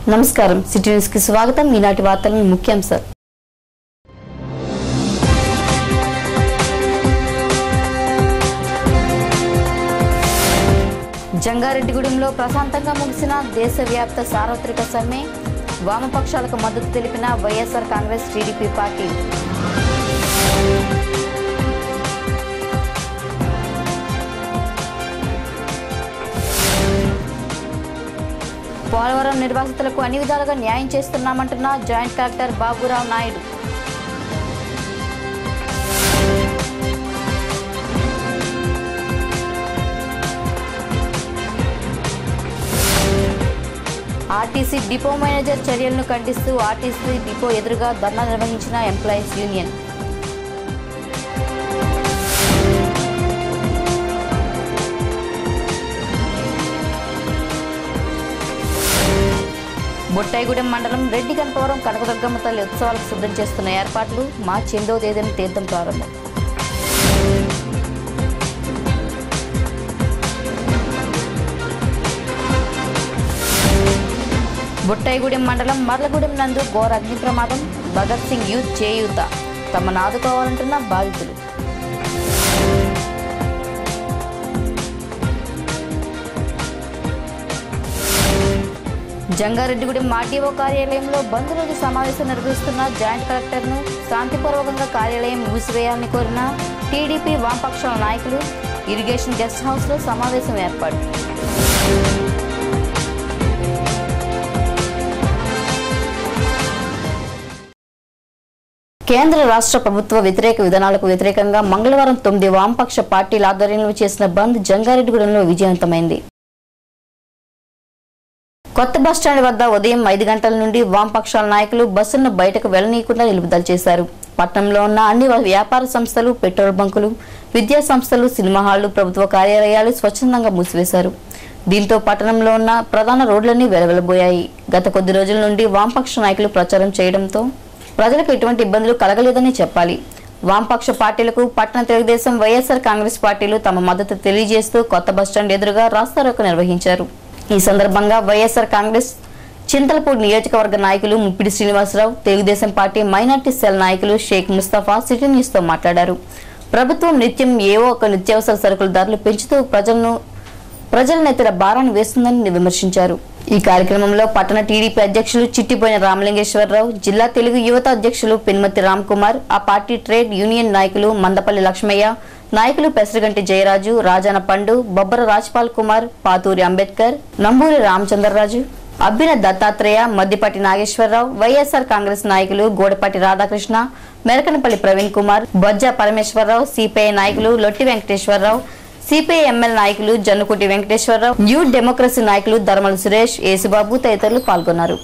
నమస్కారం city news కి స్వాగతం ఈనాటి వార్తలను ముఖ్యాంశాలు జంగారెడ్డిగూడెంలో ప్రశాంతంగా ముగిసిన దేశవ్యాప్త సార్వత్రిక సమ్మె వామపక్షాలకు మద్దతు తెలిపిన వైఎస్ఆర్ కాంగ్రెస్ టీడీపీ పార్టీ పోలవరం నిర్వాసితులకు అన్ని విధాలుగా న్యాయం చేస్తున్నామంటున్న joint collector Baburao Naidu RTC depot manager చర్యలను ఖండిస్తూ ఆర్టీసీ డిపో ఎదురుగా ధర్నా నిర్వహించిన ఎంప్లాయీస్ యూనియన్ బొట్టాయిగూడెం మండలం రెడ్డి కనపవరం కనకదుర్గమ్మ తల్లి ఉత్సవాలకు సిద్ధం చేస్తున్న ఏర్పాట్లు మార్చి ఎనిమిదవ తేదీన తీర్థం ప్రారంభం బుట్టాయిగూడెం మండలం మర్లగూడెం నందు ఘోర అగ్ని ప్రమాదం భగత్ సింగ్ యూత్ చేయూత తమను ఆదుకోవాలంటున్న బాధితులు జంగారెడ్డిగూడెం ఆర్డీఓ కార్యాలయంలో బంద్ రోజు సమావేశం నిర్వహిస్తున్న జాయింట్ కలెక్టర్ను శాంతిపూర్వకంగా కార్యాలయం మూసివేయాలని కోరిన టీడీపీ వామపక్షాల నాయకులు ఇరిగేషన్ గెస్ట్ హౌస్లో సమావేశం ఏర్పాటు కేంద్ర రాష్ట్ర ప్రభుత్వ వ్యతిరేక విధానాలకు వ్యతిరేకంగా మంగళవారం తొమ్మిది వామపక్ష పార్టీల ఆధ్వర్యంలో చేసిన బంద్ జంగారెడ్డిగూడెంలో విజయవంతమైంది కొత్త బస్టాండ్ వద్ద ఉదయం ఐదు గంటల నుండి వామపక్షాల నాయకులు బస్సులను బయటకు వెళ్లనీయకుండా నిలుపుదల చేశారు పట్టణంలో ఉన్న అన్ని వ్యాపార సంస్థలు పెట్రోల్ బంకులు విద్యా సంస్థలు సినిమా హాళ్లు ప్రభుత్వ కార్యాలయాలు స్వచ్ఛందంగా మూసివేశారు దీంతో పట్టణంలో ఉన్న ప్రధాన రోడ్లన్నీ వెలవెలబోయాయి గత కొద్ది రోజుల నుండి వామపక్ష నాయకులు ప్రచారం చేయడంతో ప్రజలకు ఎటువంటి ఇబ్బందులు కలగలేదని చెప్పాలి వామపక్ష పార్టీలకు పట్టణ తెలుగుదేశం వైఎస్ఆర్ కాంగ్రెస్ పార్టీలు తమ మద్దతు తెలియజేస్తూ కొత్త బస్టాండ్ ఎదురుగా రాస్తారోకో నిర్వహించారు ఈ సందర్భంగా వైఎస్ఆర్ కాంగ్రెస్ చింతలపూడి నియోజకవర్గ నాయకులు Muppidi Srinivasarao Telugu Desam party minority cell నాయకులు షేక్ ముస్తఫా సిటీ న్యూస్ తో మాట్లాడారు ప్రభుత్వం నిత్యం ఏవో ఒక నిత్యావసర సరుకుల ధరలు పెంచుతూ ప్రజలను ప్రజల నేతల భారాన్ని వేస్తుందని విమర్శించారు ఈ కార్యక్రమంలో పట్టణ టీడీపీ అధ్యక్షులు చిట్టిపోయిన రామలింగేశ్వరరావు జిల్లా తెలుగు యువత అధ్యక్షులు పెన్మతి రామ్ కుమార్ ఆ పార్టీ ట్రేడ్ యూనియన్ నాయకులు మందపల్లి లక్ష్మయ్య నాయకులు పెసరగంటి జయరాజు రాజాన పండు బొబ్బర రాజ్పాల్ కుమార్ పాతూరి అంబేద్కర్ నంబూరి రామచంద్రరాజు అబ్బిన దత్తాత్రేయ మద్దిపాటి నాగేశ్వరరావు వైఎస్ఆర్ కాంగ్రెస్ నాయకులు గోడపాటి రాధాకృష్ణ మెరకనపల్లి ప్రవీణ్ కుమార్ బొజ్జా పరమేశ్వరరావు సిపిఐ నాయకులు లొట్టి వెంకటేశ్వరరావు సిపిఐ ఎంఎల్ నాయకులు జన్నుకుటి వెంకటేశ్వరరావు న్యూ డెమోక్రసీ నాయకులు ధర్మల సురేష్ యేసుబాబు తదితరులు పాల్గొన్నారు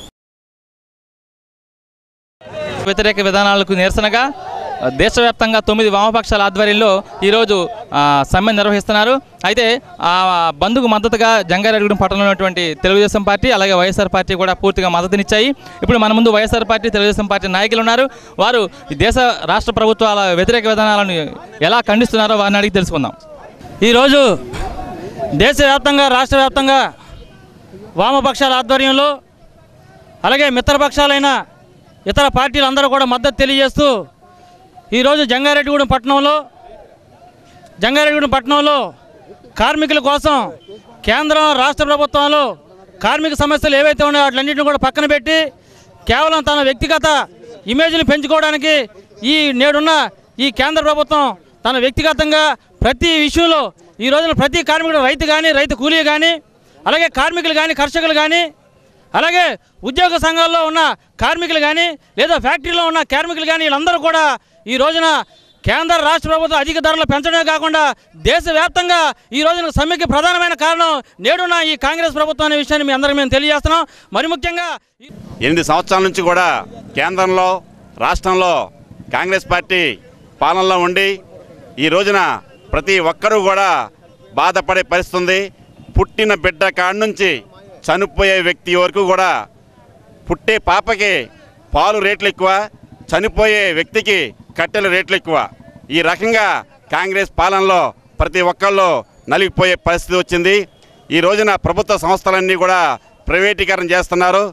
వ్యతిరేక విధానాలకు నిరసనగా ఆ, దేశవ్యాప్తంగా తొమ్మిది వామపక్షాల ఆధ్వర్యంలో ఈరోజు ఆ, సమ్మె నిర్వహిస్తున్నారు అయితే ఆ బంద్కు మద్దతుగా జంగారెడ్డిగూడెం పట్టణంలో ఉన్నటువంటి తెలుగుదేశం పార్టీ అలాగే వైఎస్ఆర్ పార్టీ కూడా పూర్తిగా మద్దతునిచ్చాయి ఇప్పుడు మన ముందు వైఎస్ఆర్ పార్టీ తెలుగుదేశం పార్టీ నాయకులు ఉన్నారు వారు ఈ దేశ రాష్ట్ర ప్రభుత్వాల వ్యతిరేక విధానాలను ఎలా ఖండిస్తున్నారో వారిని అడిగి తెలుసుకుందాం ఈరోజు దేశవ్యాప్తంగా రాష్ట్ర వ్యాప్తంగా వామపక్షాల ఆధ్వర్యంలో అలాగే మిత్రపక్షాలైన ఇతర పార్టీలందరూ కూడా మద్దతు తెలియజేస్తూ ఈరోజు జంగారెడ్డిగూడెం పట్టణంలో జంగారెడ్డిగూడెం పట్టణంలో కార్మికుల కోసం కేంద్రం రాష్ట్ర ప్రభుత్వాలు కార్మిక సమస్యలు ఏవైతే ఉన్నాయో వాటిలన్నింటిని కూడా పక్కన పెట్టి కేవలం తన వ్యక్తిగత ఇమేజ్ని పెంచుకోవడానికి ఈ నేడున్న ఈ కేంద్ర ప్రభుత్వం తన వ్యక్తిగతంగా ప్రతి విషయంలో ఈ రోజున ప్రతి కార్మికుడు రైతు కానీ రైతు కూలీ కానీ అలాగే కార్మికులు కానీ కర్షకులు కానీ అలాగే ఉద్యోగ సంఘాల్లో ఉన్న కార్మికులు కానీ లేదా ఫ్యాక్టరీలో ఉన్న కార్మికులు కానీ వీళ్ళందరూ కూడా ఈ రోజున కేంద్ర రాష్ట్ర ప్రభుత్వం అధిక ధరలు పెంచడమే కాకుండా దేశవ్యాప్తంగా ఈ రోజున సమ్మెకి ప్రధానమైన కారణం నేడున్న ఈ కాంగ్రెస్ ప్రభుత్వం అనే విషయాన్ని మీ అందరికీ మేము తెలియజేస్తున్నాం మరి ముఖ్యంగా ఈ- ఎనిమిది సంవత్సరాల నుంచి కూడా కేంద్రంలో రాష్ట్రంలో కాంగ్రెస్ పార్టీ పాలనలో ఉండి ఈ రోజున ప్రతి ఒక్కరూ కూడా బాధపడే పరిస్థితి ఉంది పుట్టిన బిడ్డ కాడి నుంచి చనిపోయే వ్యక్తి వరకు కూడా పుట్టే పాపకి పాలు రేట్లు ఎక్కువ చనిపోయే వ్యక్తికి కట్టెల రేట్లు ఎక్కువ ఈ రకంగా కాంగ్రెస్ పాలనలో ప్రతి ఒక్కళ్ళు నలిగిపోయే పరిస్థితి వచ్చింది ఈ రోజున ప్రభుత్వ సంస్థలన్నీ కూడా ప్రైవేటీకరణ చేస్తున్నారు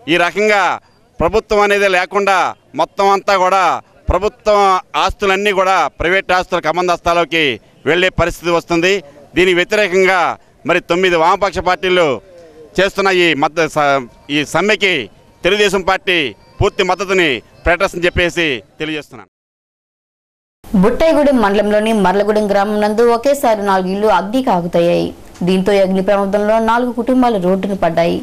ఈ రకంగా ప్రభుత్వం అనేది లేకుండా మొత్తం అంతా కూడా ప్రభుత్వం ఆస్తులన్నీ కూడా ప్రైవేట్ ఆస్తుల కమందస్తాలోకి వెళ్ళే పరిస్థితి వస్తుంది దీనికి వ్యతిరేకంగా మరి తొమ్మిది వామపక్ష పార్టీలు చేస్తున్న ఈ మద్ద స- ఈ సమ్మెకి తెలుగుదేశం పార్టీ పూర్తి మద్దతుని ప్రకటిస్తుందని చెప్పేసి తెలియజేస్తున్నాను బుట్టైగూడెం మండలంలోని మర్లగూడెం గ్రామం నందు ఒకేసారి నాలుగు ఇళ్లు అగ్నికి ఆగుతాయి దీంతో ఈ అగ్ని ప్రమాదంలో నాలుగు కుటుంబాలు రోడ్డున పడ్డాయి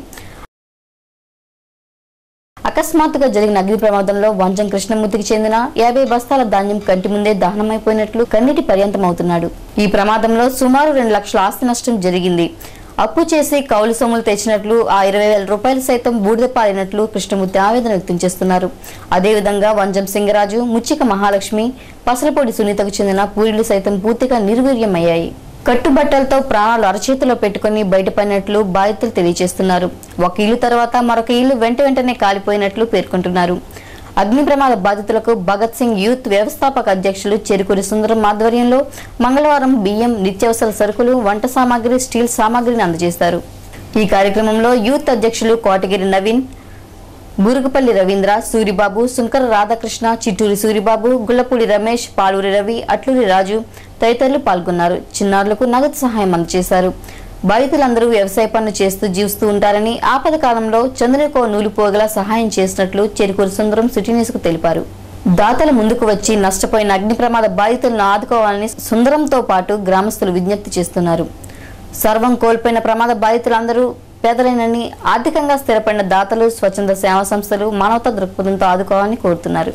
అకస్మాత్తుగా జరిగిన అగ్ని ప్రమాదంలో వంజం కృష్ణమూర్తికి చెందిన యాభై బస్తాల ధాన్యం కంటి ముందే దహనమైపోయినట్లు కన్నీటి పర్యంతమవుతున్నాడు ఈ ప్రమాదంలో సుమారు రెండు లక్షల ఆస్తి నష్టం జరిగింది అప్పు చేసి కౌలు సొమ్ములు తెచ్చినట్లు ఆ ఇరవై వేల రూపాయలు సైతం బూడిద పారినట్లు కృష్ణమూర్తి ఆవేదన వ్యక్తం చేస్తున్నారు అదేవిధంగా వంజం సింగరాజు ముచ్చిక మహాలక్ష్మి పసలపొడి సునీతకు చెందిన పూరిలు సైతం పూర్తిగా నిర్వీర్యమయ్యాయి కట్టుబట్టలతో ప్రాణాలు అరచేతిలో పెట్టుకుని బయటపడినట్లు బాధితులు తెలియజేస్తున్నారు ఒక ఇల్లు తర్వాత మరొక ఇల్లు వెంట వెంటనే కాలిపోయినట్లు పేర్కొంటున్నారు అగ్ని ప్రమాద బాధితులకు భగత్ సింగ్ యూత్ వ్యవస్థాపక అధ్యక్షులు చెరుకూరి సుందరం ఆధ్వర్యంలో మంగళవారం బియ్యం నిత్యావసర సరుకులు వంట సామాగ్రి స్టీల్ సామాగ్రిని అందజేశారు ఈ కార్యక్రమంలో యూత్ అధ్యక్షులు కోటగిరి నవీన్ బూరుగుపల్లి రవీంద్ర సూరిబాబు సుంకర రాధాకృష్ణ చిట్టూరి సూరిబాబు గుల్లపూడి రమేష్ పాలూరి రవి అట్లూరి రాజు తదితరులు పాల్గొన్నారు చిన్నారులకు నగదు సహాయం అందజేశారు బాధితులందరూ వ్యవసాయ పనులు చేస్తూ జీవిస్తూ ఉంటారని ఆపద కాలంలో చంద్రునికో నూలు పోగల సహాయం చేసినట్లు చెరుకూరు సుందరం సిటీ న్యూస్ కు తెలిపారు దాతల ముందుకు వచ్చి నష్టపోయిన అగ్ని ప్రమాద బాధితులను ఆదుకోవాలని సుందరంతో పాటు గ్రామస్తులు విజ్ఞప్తి చేస్తున్నారు సర్వం కోల్పోయిన ప్రమాద బాధితులందరూ పేదలైనని ఆర్థికంగా స్థిరపడిన దాతలు స్వచ్ఛంద సేవా సంస్థలు మానవతా దృక్పథంతో ఆదుకోవాలని కోరుతున్నారు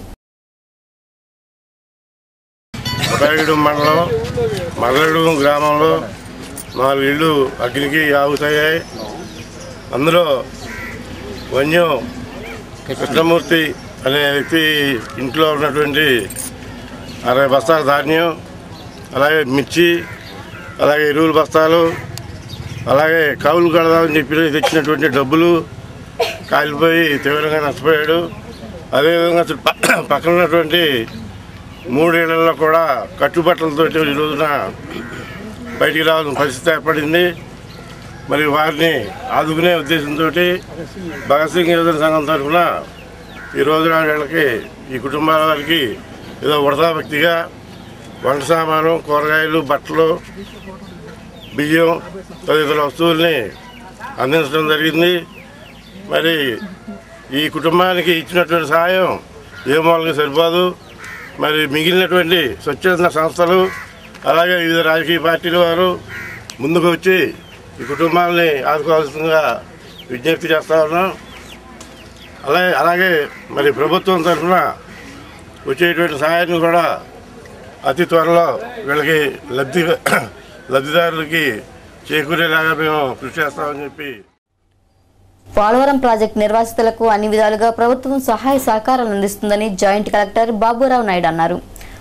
ఉదయగూడెం మండలం మరలగూడెం గ్రామంలో నాలుగు ఇళ్ళు అగ్నికి ఆగుతాయి అందులో వన్యం కృష్ణమూర్తి అనే వ్యక్తి ఇంట్లో ఉన్నటువంటి అరవై బస్తాల ధాన్యం అలాగే మిర్చి అలాగే ఎరువుల బస్తాలు అలాగే కౌలు కడదామని చెప్పి తెచ్చినటువంటి డబ్బులు కాలిపోయి తీవ్రంగా నష్టపోయాడు అదేవిధంగా అసలు ప- పక్కన ఉన్నటువంటి మూడేళ్లలో కూడా కట్టుబట్టలతో ఈ రోజున బయటికి రావాల్సిన పరిస్థితి ఏర్పడింది మరి వారిని ఆదుకునే ఉద్దేశంతో భగత్ సింగ్ యువజన సంఘం తరఫున ఈ రోజున వీళ్ళకి ఈ కుటుంబాల వారికి ఏదో ఉడతా వ్యక్తిగా వంట సామాను కూరగాయలు బట్టలు బియ్యం తదితర వస్తువుల్ని అందించడం జరిగింది మరి ఈ కుటుంబానికి ఇచ్చినటువంటి సహాయం ఏ మూలంగా సరిపోదు మరి మిగిలినటువంటి స్వచ్ఛంద సంస్థలు అలాగే వివిధ రాజకీయ పార్టీల వారు ముందుకు వచ్చి ఈ కుటుంబాలని ఆదుకోవాల్సిందిగా విజ్ఞప్తి చేస్తా ఉన్నాం అలాగే అలాగే మరి ప్రభుత్వం తరఫున వచ్చేటువంటి సహాయాన్ని కూడా అతి త్వరలో వీళ్ళకి లబ్ధి లబ్ధిదారులకి చేకూరేలాగా మేము కృషి చేస్తామని చెప్పి పోలవరం ప్రాజెక్టు నిర్వాసితులకు అన్ని విధాలుగా ప్రభుత్వం సహాయ సహకారాలు అందిస్తుందని జాయింట్ కలెక్టర్ బాబురావు నాయుడు అన్నారు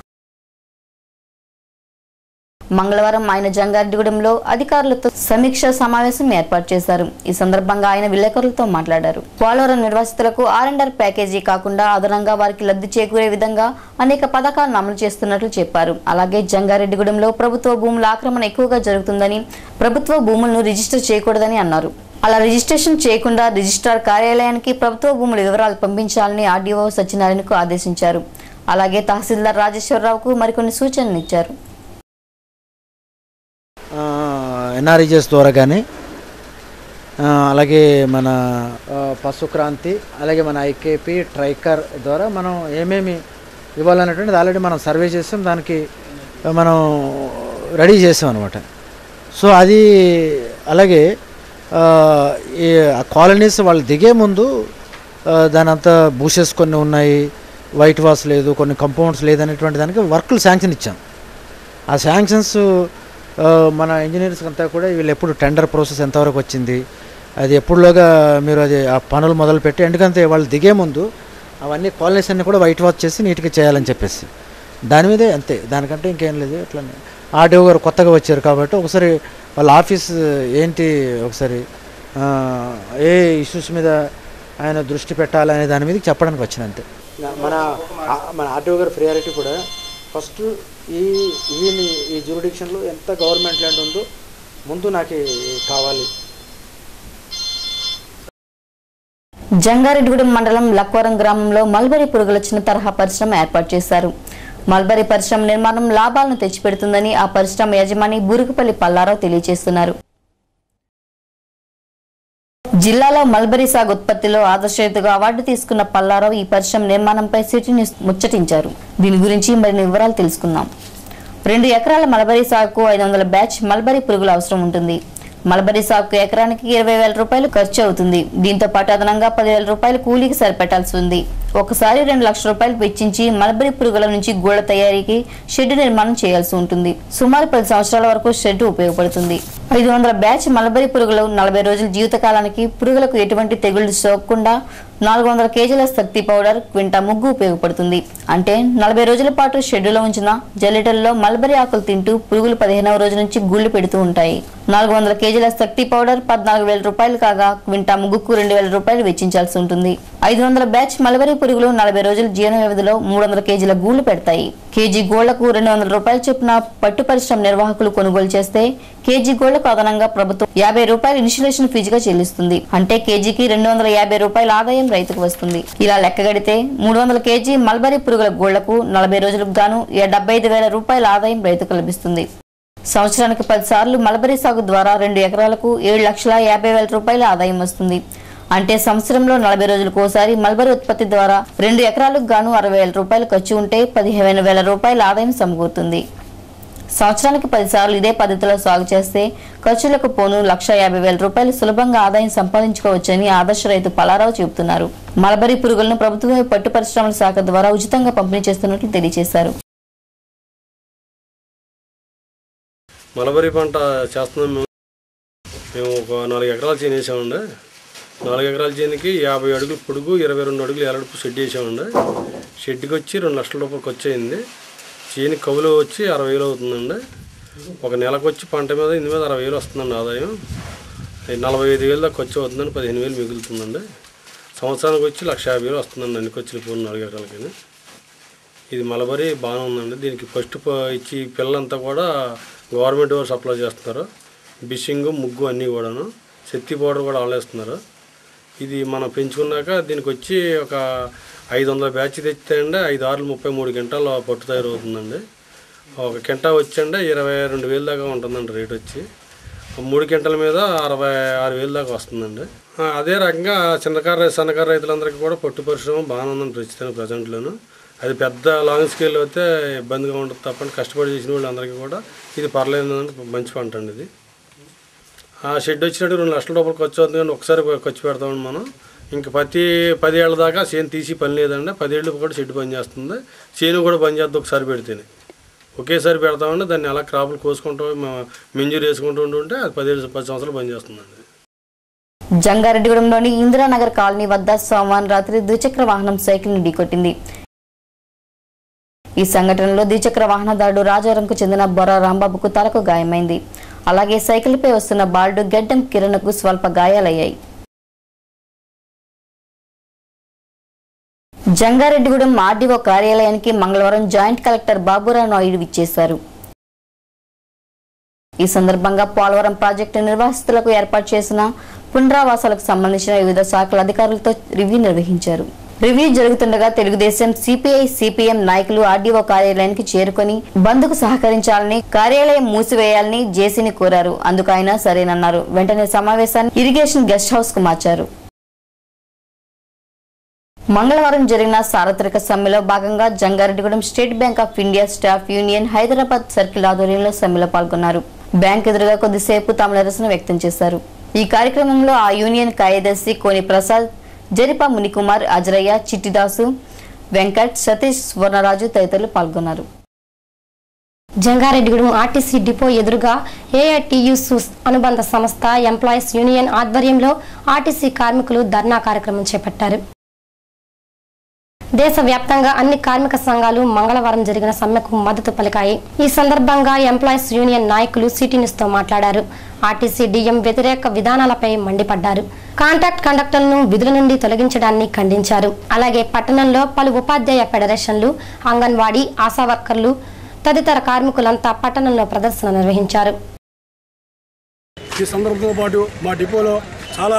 మంగళవారం ఆయన జంగారెడ్డిగూడెంలో అధికారులతో సమీక్ష సమావేశం ఏర్పాటు చేశారు ఈ సందర్భంగా ఆయన విలేకరులతో మాట్లాడారు పోలవరం నిర్వాసితులకు ఆర్ అండ్ ఆర్ ప్యాకేజీ కాకుండా అదనంగా వారికి లబ్ధి చేకూరే విధంగా అనేక పథకాలను అమలు చేస్తున్నట్లు చెప్పారు అలాగే జంగారెడ్డిగూడెంలో ప్రభుత్వ భూముల ఆక్రమణ ఎక్కువగా జరుగుతుందని ప్రభుత్వ భూములను రిజిస్టర్ చేయకూడదని అన్నారు అలా రిజిస్ట్రేషన్ చేయకుండా రిజిస్ట్రార్ కార్యాలయానికి ప్రభుత్వ భూముల వివరాలు పంపించాలని ఆర్డీఓ సత్యనారాయణకు ఆదేశించారు అలాగే తహసీల్దార్ రాజేశ్వరరావుకు మరికొన్ని సూచనలు ఇచ్చారు ఎన్ఆర్ఈజెస్ ద్వారా కానీ ఆ, అలాగే మన ఆ, పశు క్రాంతి అలాగే మన ఐకేపీ ట్రైకర్ ద్వారా మనం ఏమేమి ఇవ్వాలనేటువంటిది ఆల్రెడీ మనం సర్వే చేసాం దానికి మనం రెడీ చేసాం అనమాట సో అది అలాగే ఆ, ఈ కాలనీస్ వాళ్ళు దిగే ముందు ఆ, దాని అంతా బూషెస్ కొన్ని ఉన్నాయి వైట్ వాష్ లేదు కొన్ని కంపౌండ్స్ లేదనేటువంటి దానికి వర్క్లు శాంక్షన్ ఇచ్చాం ఆ శాంక్షన్స్ ఆ, మన ఇంజనీర్స్ అంతా కూడా వీళ్ళు ఎప్పుడు టెండర్ ప్రాసెస్ ఎంతవరకు వచ్చింది అది ఎప్పుడులోగా మీరు అది ఆ పనులు మొదలుపెట్టి ఎందుకంటే వాళ్ళు దిగే ముందు అవన్నీ కాలనీస్ అన్నీ కూడా వైట్ వాష్ చేసి నీట్గా చేయాలని చెప్పేసి దాని మీదే అంతే దానికంటే ఇంకేం లేదు అట్లనే ఆర్డీఓ గారు కొత్తగా వచ్చారు కాబట్టి ఒకసారి వాళ్ళ ఆఫీస్ ఏంటి ఒకసారి ఆ, ఏ ఇష్యూస్ మీద ఆయన దృష్టి పెట్టాలనే దాని మీద చెప్పడానికి వచ్చిన అంతే మన మన ఆర్టీఓ గారి ప్రియారిటీ కూడా ఫస్ట్ ఈ ఈ ఈ జ్యూరిడిక్షన్లో ఎంత గవర్నమెంట్ ల్యాండ్ ఉందో ముందు నాకు కావాలి జంగారెడ్డిగూడెం మండలం లక్వరం గ్రామంలో మల్బరీ పురుగుల చిన్న తరహా పరిశ్రమ ఏర్పాటు చేశారు మల్బరీ పరిశ్రమ నిర్మాణం లాభాలను తెచ్చిపెడుతుందని ఆ పరిశ్రమ యజమాని బురుగుపల్లి పల్లారావు తెలియజేస్తున్నారు జిల్లాలో మల్బరీ సాగు ఉత్పత్తిలో ఆదర్శయుతగా అవార్డు తీసుకున్న పల్లారావు ఈ పరిశ్రమ నిర్మాణంపై సిటీ న్యూస్ ముచ్చటించారు దీని గురించి మరిన్ని వివరాలు తెలుసుకుందాం రెండు ఎకరాల మల్బరీ సాగుకు ఐదు వందల బ్యాచ్ మల్బరీ పురుగులు అవసరం ఉంటుంది మల్బరీ సాగుకు ఎకరానికి ఇరవై వేల రూపాయలు ఖర్చు అవుతుంది దీంతో పాటు అదనంగా పదివేల రూపాయలు కూలీకి సరిపెట్టాల్సి ఉంది ఒకసారి రెండు లక్షల రూపాయలు వెచ్చించి మల్బరీ పురుగుల నుంచి గూళ్ళ తయారీకి షెడ్ నిర్మాణం చేయాల్సి ఉంటుంది సుమారు పది సంవత్సరాల వరకు షెడ్ ఉపయోగపడుతుంది ఐదు వందల బ్యాచ్ మల్బరీ పురుగులు నలభై రోజుల జీవితకాలానికి పురుగులకు ఎటువంటి తెగుళ్లు సోకకుండా నాలుగు వందల కేజీల శక్తి పౌడర్ క్వింటా ముగ్గు ఉపయోగపడుతుంది అంటే నలభై రోజుల పాటు షెడ్యూలో ఉంచిన జల్లెటల్లో మల్బరీ ఆకులు తింటూ పురుగులు పదిహేనవ రోజు నుంచి గుళ్ళు పెడుతూ ఉంటాయి నాలుగు వందల కేజీల శక్తి పౌడర్ పద్నాలుగు వేల రూపాయలు కాగా క్వింటా ముగ్గుకు రెండు వేల రూపాయలు వెచ్చించాల్సి ఉంటుంది ఐదు వందల బ్యాచ్ మల్బరీ పురుగులు నలభై రోజుల జీవన వ్యవధిలో మూడు వందల కేజీల గూళ్లు పెడతాయి కేజీ గోళ్లకు రెండు వందల రూపాయల చొప్పున పట్టు పరిశ్రమ నిర్వాహకులు కొనుగోలు చేస్తే కేజీ గోళ్లకు అదనంగా ప్రభుత్వం యాభై రూపాయలు ఇన్స్టలేషన్ ఫీజుగా చెల్లిస్తుంది అంటే కేజీకి రెండు వందల యాభై రూపాయల ఆదాయం రైతుకు వస్తుంది ఇలా లెక్కగడితే మూడు వందల కేజీ మల్బరీ పురుగుల గోళ్లకు నలభై రోజులకు గాను డెబ్బై ఐదు వేల రూపాయల ఆదాయం రైతుకు లభిస్తుంది సంవత్సరానికి పది సార్లు మల్బరీ సాగు ద్వారా రెండు ఎకరాలకు ఏడు లక్షల యాభై వేల రూపాయల ఆదాయం వస్తుంది అంటే సంవత్సరంలో నలభై రోజులకు ఒకసారి మల్బరీ ఉత్పత్తి ద్వారా రెండు ఎకరాలకు గాను అరవై వేల రూపాయలు ఖర్చు ఉంటే పదిహేను వేల రూపాయల ఆదాయం సమకూరుతుంది సంవత్సరానికి పది సార్లు ఇదే పద్ధతిలో సాగు చేస్తే ఖర్చులకు పోను లక్ష యాభై వేల రూపాయలు సులభంగా ఆదాయం సంపాదించుకోవచ్చని ఆదర్శ రైతు పలారావు చెబుతున్నారు మలబరీ పురుగులను ప్రభుత్వమే పట్టు పరిశ్రమల శాఖ ద్వారా ఉచితంగా పంపిణీ చేస్తున్నట్లు తెలియజేశారు మలబరీ పంట చేస్తున్నాం మేము మేము ఒక నాలుగు ఎకరాలు చేను వేసామండి నాలుగు ఎకరాల చేనుకి యాభై అడుగులు పొడుగు ఇరవై రెండు అడుగులు ఎలడుపు షెడ్ వేసామండి షెడ్కి వచ్చి రెండు లక్షల రూపాయలు ఖర్చు అయింది చేను కవులు వచ్చి అరవై వేలు అవుతుందండి ఒక నెలకు వచ్చి పంట మీద ఇందు మీద అరవై వేలు వస్తుందండి ఆదాయం ఈ నలభై ఐదు వేలు దాకా ఖర్చు అవుతుందండి పదిహేను వేలు మిగులుతుందండి సంవత్సరానికి వచ్చి లక్ష యాభై వేలు వస్తుందండి అన్ని ఖర్చులు పూర్ణ నాలుగు ఎకరాలకి ఇది మలబరీ బాగానే ఉందండి దీనికి ఫస్ట్ ప- ఇచ్చి పిల్లలంతా కూడా గవర్నమెంట్ వారు సప్లై చేస్తున్నారు బిషింగ్ ముగ్గు అన్నీ కూడాను శక్తి పౌడర్ కూడా ఆలేస్తున్నారు ఇది మనం పెంచుకున్నాక దీనికి వచ్చి ఒక ఐదు వందల బ్యాచ్ తెచ్చితే ఐదు ఆరులు ముప్పై మూడు గంటల పట్టు తయారవుతుందండి ఒక కింటా వచ్చండి ఇరవై రెండు వేలు దాకా ఉంటుందండి రేట్ వచ్చి మూడు గంటల మీద అరవై ఆరు వేలు దాకా వస్తుందండి ఆ, అదే రకంగా చిన్నకారు సన్నకారు రైతులందరికీ కూడా పట్టు పరిశ్రమ బాగానే ఉందండి ప్రస్తుతం ప్రజెంట్లోను అది పెద్ద లాంగ్ స్కేల్ అయితే ఇబ్బందిగా ఉంటుంది తప్పని కష్టపడి చేసిన వాళ్ళందరికీ కూడా ఇది పర్లేదు మంచి పంట అండి ఇది ఆ షెడ్ వచ్చినట్టు రెండు లక్షల రూపాయలు ఖర్చు అవుతుంది కానీ ఒకసారి ఖర్చు పెడతామండి మనం ఇంక ప్రతి పది ఏళ్ళ దాకా చేను తీసి పని లేదండి పదేళ్ళు కూడా షెడ్ పని చేస్తుంది చేను కూడా పని చేస్తుంది ఒకసారి పెడితేనే ఒకేసారి పెడతామండి దాన్ని అలా క్రాపులు కోసుకుంటూ మ- మింజూరు వేసుకుంటూ ఉంటుంటే అది పదిహేడు పది సంవత్సరాలు పని చేస్తుందండి జంగారెడ్డిగూడెంలోని ఇందిరానగర్ కాలనీ వద్ద సోమవారం రాత్రి ద్విచక్ర వాహనం సైకిల్ను ఢీకొట్టింది ఈ సంఘటనలో ద్విచక్ర వాహనదారుడు రాజారంకు చెందిన బొర రాంబాబుకు తలకు గాయమైంది అలాగే సైకిల్పై వస్తున్న బాలుడు గెడ్డం కిరణ్కు స్వల్ప గాయాలయ్యాయి జంగారెడ్డిగూడెం ఆర్డీఓ కార్యాలయానికి మంగళవారం జాయింట్ కలెక్టర్ బాబురావు నాయుడు విచ్చేశారు ఈ సందర్భంగా పోలవరం ప్రాజెక్టు నిర్వాసితులకు ఏర్పాటు చేసిన పునరావాసాలకు సంబంధించిన వివిధ శాఖల అధికారులతో రివ్యూ నిర్వహించారు రివ్యూ జరుగుతుండగా తెలుగుదేశం సిపిఐ సిపిఎం నాయకులు ఆర్డీఓ కార్యాలయానికి చేరుకొని బంద్కు సహకరించాలని కార్యాలయం మూసివేయాలని జేసీని కోరారు అందుకు ఆయన సరేనన్నారు వెంటనే సమావేశాన్ని ఇరిగేషన్ గెస్ట్ హౌస్ కు మార్చారు మంగళవారం జరిగిన సార్వత్రిక సమ్మెలో భాగంగా Jangareddygudem State Bank of India staff union Hyderabad circle ఆధ్వర్యంలో సమ్మెలో పాల్గొన్నారు బ్యాంక్ ఎదురుగా కొద్దిసేపు తమ నిరసన వ్యక్తం చేశారు ఈ కార్యక్రమంలో ఆ యూనియన్ కార్యదర్శి కోని ప్రసాద్ జరిపా మునికుమార్ అజరయ్య చిట్టిదాసు వెంకట్ సతీష్ స్వర్ణరాజు తదితరులు పాల్గొన్నారు జంగారెడ్డిగూడెం ఆర్టీసీ డిపో ఎదురుగా ఏఐటియు అనుబంధ సంస్థ ఎంప్లాయీస్ యూనియన్ ఆధ్వర్యంలో ఆర్టీసీ కార్మికులు ధర్నా కార్యక్రమం చేపట్టారు దేశవ్యాప్తంగా అన్ని కార్మిక సంఘాలు మంగళవారం జరిగిన సమ్మెకు మద్దతు పలికాయి ఈ సందర్భంగా ఎంప్లాయీస్ యూనియన్ నాయకులు సిటీ న్యూస్ తో మాట్లాడారు ఆర్టీసీ డిఎం వ్యతిరేక విధానాలపై మండిపడ్డారు కాంట్రాక్ట్ కండక్టర్లను విధుల నుండి తొలగించడాన్ని ఖండించారు అలాగే పట్టణంలో పలు ఉపాధ్యాయ ఫెడరేషన్లు అంగన్వాడీ ఆశా వర్కర్లు తదితర కార్మికులంతా పట్టణంలో ప్రదర్శన నిర్వహించారు ఈ సందర్భంతో పాటు మా డిపోలో చాలా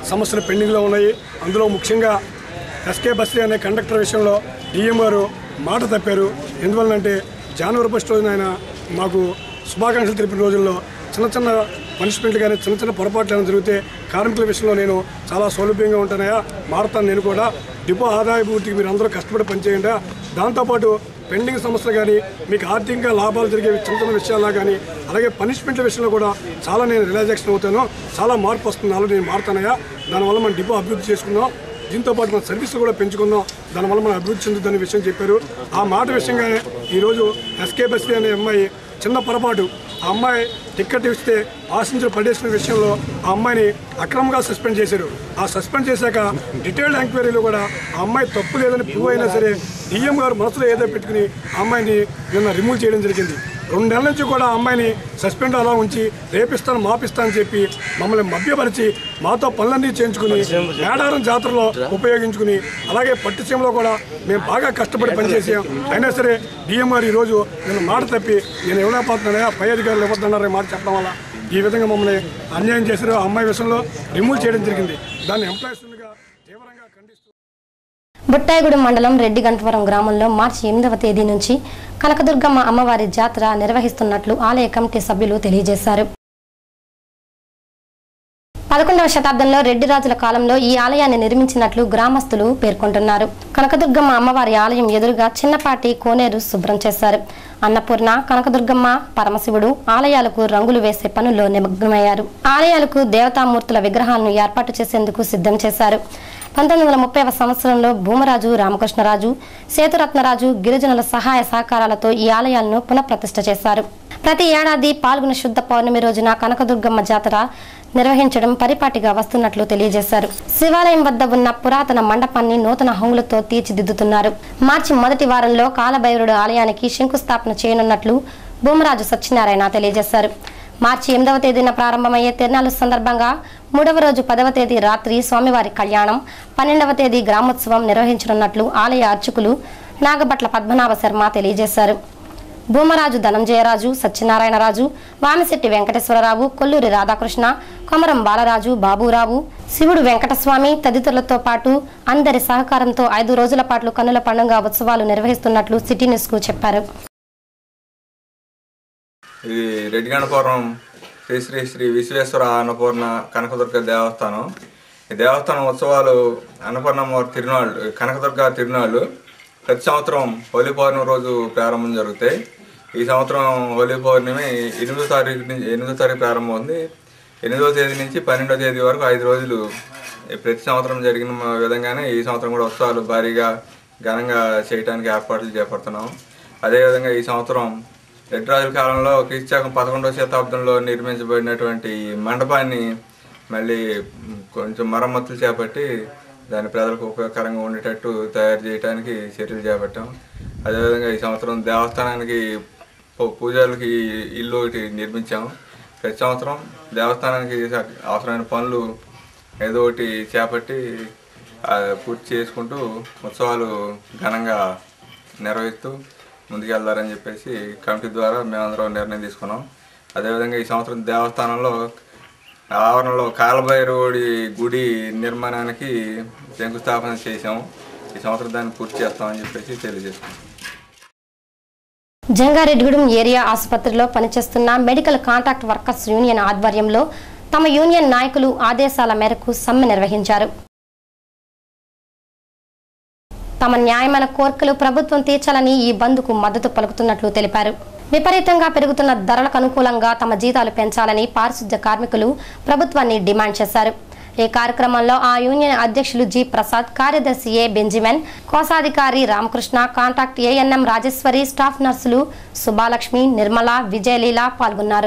సమస్యలు పెండింగ్లో ఉన్నాయి అందులో ముఖ్యంగా ఎస్కే బస్రీ అనే కండక్టర్ విషయంలో డిఎం గారు మాట తప్పారు ఎందువల్లంటే జనవరి ఫస్ట్ రోజున ఆయన మాకు శుభాకాంక్షలు తెలిపిన రోజుల్లో చిన్న చిన్న పనిష్మెంట్లు కానీ చిన్న చిన్న పొరపాట్లు ఏమైనా జరిగితే కార్మికుల విషయంలో నేను చాలా సౌలభ్యంగా ఉంటానయా మారుతాను నేను కూడా డిపో ఆదాయ పూర్తికి మీరు అందరూ కష్టపడి పనిచేయండి దాంతోపాటు పెండింగ్ సమస్యలు కానీ మీకు ఆర్థికంగా లాభాలు జరిగే చిన్న చిన్న విషయాల్లో కానీ అలాగే పనిష్మెంట్ల విషయంలో కూడా చాలా నేను రిలాక్సేషన్ అవుతాను చాలా మార్పు వస్తుంది నాలో నేను మారుతానయా దానివల్ల మన డిపో అభివృద్ధి చేసుకుందాం దీంతో పాటు మన సర్వీసులు కూడా పెంచుకుందాం దానివల్ల మనం అభివృద్ధి చెందుతుందనే విషయం చెప్పారు ఆ మాట విషయంగానే ఈరోజు ఎస్కే బస్రీ అనే అమ్మాయి చిన్న పొరపాటు ఆ అమ్మాయి టిక్కెట్ ఇస్తే ఆశించిన పడేసిన విషయంలో ఆ అమ్మాయిని అక్రమంగా సస్పెండ్ చేశారు ఆ సస్పెండ్ చేశాక డీటెయిల్డ్ ఎంక్వైరీలో కూడా ఆ అమ్మాయి తప్పు లేదని ప్రూవ్ అయినా సరే డిఎం గారు మనసులో ఏదో పెట్టుకుని ఆ అమ్మాయిని నిన్న రిమూవ్ చేయడం జరిగింది రెండు నెలల నుంచి కూడా ఆ అమ్మాయిని సస్పెండ్ అలా ఉంచి రేపిస్తాను మాపిస్తాను చెప్పి మమ్మల్ని మభ్యపరిచి మాతో పనులన్నీ చేయించుకుని మేడారం జాతరలో ఉపయోగించుకుని అలాగే పట్టుసీమలో కూడా మేము బాగా కష్టపడి పనిచేసాం అయినా సరే డిఎం గారు ఈరోజు నేను మాట తప్పి నేను ఇవ్వలేకపోతున్నానయా పై అధికారులు ఇవ్వద్దన్నారని మాట చెప్పడం వల్ల ఈ విధంగా మమ్మల్ని అన్యాయం చేశారు ఆ అమ్మాయి విషయంలో రిమూవ్ చేయడం జరిగింది దాన్ని ఎంప్లాయీస్ తీవ్రంగా ఖండిస్తూ బుట్టాయిగూడెం మండలం రెడ్డిగంటవరం గ్రామంలో మార్చి ఎనిమిదవ తేదీ నుంచి కనకదుర్గమ్మ అమ్మవారి జాతర నిర్వహిస్తున్నట్లు ఆలయ కమిటీ సభ్యులు తెలియజేశారు పదకొండవ శతాబ్దంలో రెడ్డి రాజుల కాలంలో ఈ ఆలయాన్ని నిర్మించినట్లు గ్రామస్తులు పేర్కొంటున్నారు కనకదుర్గమ్మ అమ్మవారి ఆలయం ఎదురుగా చిన్నపాటి కోనేరు శుభ్రం చేశారు అన్నపూర్ణ కనకదుర్గమ్మ పరమశివుడు ఆలయాలకు రంగులు వేసే పనుల్లో నిమగ్నమయ్యారు ఆలయాలకు దేవతామూర్తుల విగ్రహాలను ఏర్పాటు చేసేందుకు సిద్ధం చేశారు పంతొమ్మిది వందల ముప్పైవ సంవత్సరంలో భూమరాజు రామకృష్ణరాజు సేతురత్నరాజు గిరిజనుల సహాయ సహకారాలతో ఈ ఆలయాలను పునఃప్రతిష్ఠ చేశారు ప్రతి ఏడాది పాల్గొన శుద్ధ పౌర్ణమి రోజున కనకదుర్గమ్మ జాతర నిర్వహించడం పరిపాటిగా వస్తున్నట్లు తెలియజేశారు శివాలయం వద్ద ఉన్న పురాతన మండపాన్ని నూతన హంగులతో తీర్చిదిద్దుతున్నారు మార్చి మొదటి వారంలో కాలభైరుడు ఆలయానికి శంకుస్థాపన చేయనున్నట్లు భూమరాజు సత్యనారాయణ తెలియజేశారు మార్చి ఎనిమిదవ తేదీన ప్రారంభమయ్యే తిరునాళ్ల సందర్భంగా మూడవ రోజు పదవ తేదీ రాత్రి స్వామివారి కళ్యాణం పన్నెండవ తేదీ గ్రామోత్సవం నిర్వహించనున్నట్లు ఆలయ అర్చకులు నాగభట్ల పద్మనాభ శర్మ తెలియజేశారు భూమరాజు ధనంజయరాజు సత్యనారాయణరాజు వామిశెట్టి వెంకటేశ్వరరావు కొల్లూరి రాధాకృష్ణ కొమరం బాలరాజు బాబురావు శివుడు వెంకటస్వామి తదితరులతో పాటు అందరి సహకారంతో ఐదు రోజుల పాటు కన్నుల పండుగ ఉత్సవాలు నిర్వహిస్తున్నట్లు సిటీ న్యూస్ కు చెప్పారు ఇది రెడ్డిగణపురం శ్రీ శ్రీ శ్రీ విశ్వేశ్వర అన్నపూర్ణ కనకదుర్గ దేవస్థానం ఈ దేవస్థానం ఉత్సవాలు అన్నపూర్ణమ్మవారి తిరునాళ్ళు కనకదుర్గ తిరునాళ్ళు ప్రతి సంవత్సరం హోలీ పౌర్ణమి రోజు ప్రారంభం జరుగుతాయి ఈ సంవత్సరం హోలీ పౌర్ణమి ఎనిమిదో తారీఖు నుంచి ఎనిమిదో తారీఖు ప్రారంభం ఉంది ఎనిమిదో తేదీ నుంచి పన్నెండో తేదీ వరకు ఐదు రోజులు ఈ ప్రతి సంవత్సరం జరిగిన విధంగానే ఈ సంవత్సరం కూడా ఉత్సవాలు భారీగా ఘనంగా చేయడానికి ఏర్పాట్లు చేపడుతున్నాం అదేవిధంగా ఈ సంవత్సరం రెడ్డి రాజుల కాలంలో క్రీస్తుశకం పదకొండవ శతాబ్దంలో నిర్మించబడినటువంటి ఈ మండపాన్ని మళ్ళీ కొంచెం మరమ్మతులు చేపట్టి దాని ప్రజలకు ఉపయోగకరంగా ఉండేటట్టు తయారు చేయడానికి చర్యలు చేపట్టాం అదేవిధంగా ఈ సంవత్సరం దేవస్థానానికి పూ- పూజారులకి ఇల్లు ఒకటి నిర్మించాం ప్రతి సంవత్సరం దేవస్థానానికి అవసరమైన పనులు ఏదో ఒకటి చేపట్టి ఆ, పూర్తి చేసుకుంటూ ఉత్సవాలు ఘనంగా నిర్వహిస్తూ ముందుకెళ్లారని చెప్పేసి కమిటీ ద్వారా మేమందరం నిర్ణయం తీసుకున్నాం అదేవిధంగా ఈ సంవత్సరం దేవస్థానంలో ఆవరణలో కాలభైరవుడి గుడి నిర్మాణానికి శంకుస్థాపన చేశాం ఈ సంవత్సరం దాన్ని పూర్తి చేస్తామని చెప్పేసి తెలియజేస్తున్నాం జంగారెడ్డిగూడెం ఏరియా ఆసుపత్రిలో పనిచేస్తున్న మెడికల్ కాంట్రాక్ట్ వర్కర్స్ యూనియన్ ఆధ్వర్యంలో తమ యూనియన్ నాయకులు ఆదేశాల మేరకు సమ్మె నిర్వహించారు తమ న్యాయమైన కోరికలు ప్రభుత్వం తీర్చాలని ఈ బంద్కు మద్దతు పలుకుతున్నట్లు తెలిపారు విపరీతంగా పెరుగుతున్న ధరలకు అనుకూలంగా తమ జీతాలు పెంచాలని పారిశుద్ధ్య కార్మికులు ప్రభుత్వాన్ని డిమాండ్ చేశారు ఈ కార్యక్రమంలో ఆ యూనియన్ అధ్యక్షులు జి ప్రసాద్ కార్యదర్శి ఏ బెంజిమెన్ కోశాధికారి Ramakrishna contract ANM Rajeswari staff నర్సులు సుబాలక్ష్మి నిర్మల విజయలీల పాల్గొన్నారు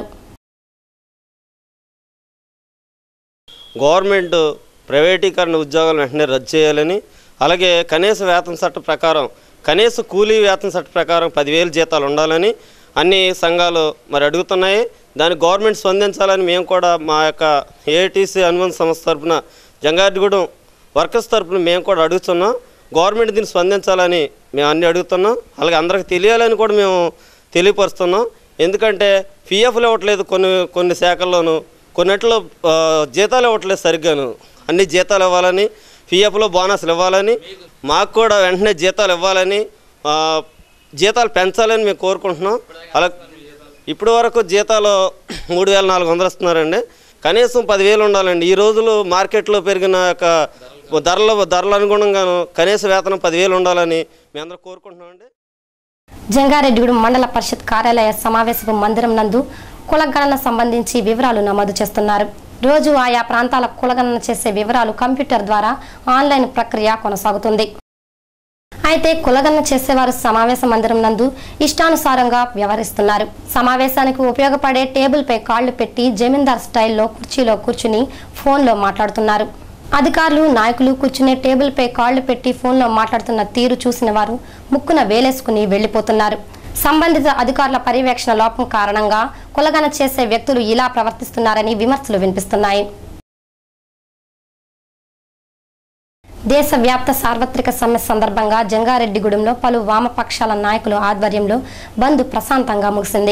గవర్నమెంట్ ప్రైవేటీకరణ ఉద్యోగాలను వెంటనే రద్దు చేయాలని అలాగే కనీస వేతన చట్ట ప్రకారం కనీస కూలీ వేతన చట్ట ప్రకారం పదివేలు జీతాలు ఉండాలని అన్ని సంఘాలు మరి అడుగుతున్నాయి దాన్ని గవర్నమెంట్ స్పందించాలని మేము కూడా మా యొక్క ఏఐటీసీ అనుబంధ సంస్థ తరఫున జంగారెడ్డిగూడెం వర్కర్స్ తరఫున మేము కూడా అడుగుతున్నాం గవర్నమెంట్ దీన్ని స్పందించాలని మేము అన్ని అడుగుతున్నాం అలాగే అందరికి తెలియాలని కూడా మేము తెలియపరుస్తున్నాం ఎందుకంటే పిఎఫ్లు ఇవ్వట్లేదు కొన్ని కొన్ని శాఖల్లోనూ కొన్నిట్లో ఆ, జీతాలు ఇవ్వట్లేదు సరిగ్గాను అన్ని జీతాలు ఇవ్వాలని పిఎఫ్లో బోనస్లు ఇవ్వాలని మాకు కూడా వెంటనే జీతాలు ఇవ్వాలని ఆ, జీతాలు పెంచాలని మేము కోరుకుంటున్నాం అలా ఇప్పటి వరకు జీతాలు మూడు వేల నాలుగు వందలు ఇస్తున్నారండి కనీసం పదివేలు ఉండాలండి ఈ రోజులు మార్కెట్లో పెరిగిన యొక్క ధరల ధరల అనుగుణంగాను కనీస వేతనం పదివేలు ఉండాలని మేము అందరూ కోరుకుంటున్నామండి జంగారెడ్డిగూడెం మండల పరిషత్ కార్యాలయ సమావేశపు మందిరం నందు కులగణన సంబంధించి వివరాలు నమోదు చేస్తున్నారు రోజు ఆయా ప్రాంతాల కులగణన చేసే వివరాలు కంప్యూటర్ ద్వారా ఆన్లైన్ ప్రక్రియ కొనసాగుతుంది అయితే కులగణన చేసేవారు సమావేశ మందిరం నందు ఇష్టానుసారంగా వ్యవహరిస్తున్నారు సమావేశానికి ఉపయోగపడే టేబుల్ పై కాళ్లు పెట్టి జమీందార్ స్టైల్లో కుర్చీలో కూర్చుని ఫోన్లో మాట్లాడుతున్నారు అధికారులు నాయకులు కూర్చునే టేబుల్ పై కాళ్లు పెట్టి ఫోన్లో మాట్లాడుతున్న తీరు చూసిన వారు ముక్కున వేలేసుకుని వెళ్లిపోతున్నారు సంబంధిత అధికారుల పర్యవేక్షణ లోపం కారణంగా కులగణ చేసే వ్యక్తులు ఇలా ప్రవర్తిస్తున్నారని విమర్శలు వినిపిస్తున్నాయి దేశవ్యాప్త సార్వత్రిక సమ్మె సందర్భంగా జంగారెడ్డిగూడెంలో పలు వామపక్షాల నాయకుల ఆధ్వర్యంలో బంద్ ప్రశాంతంగా ముగిసింది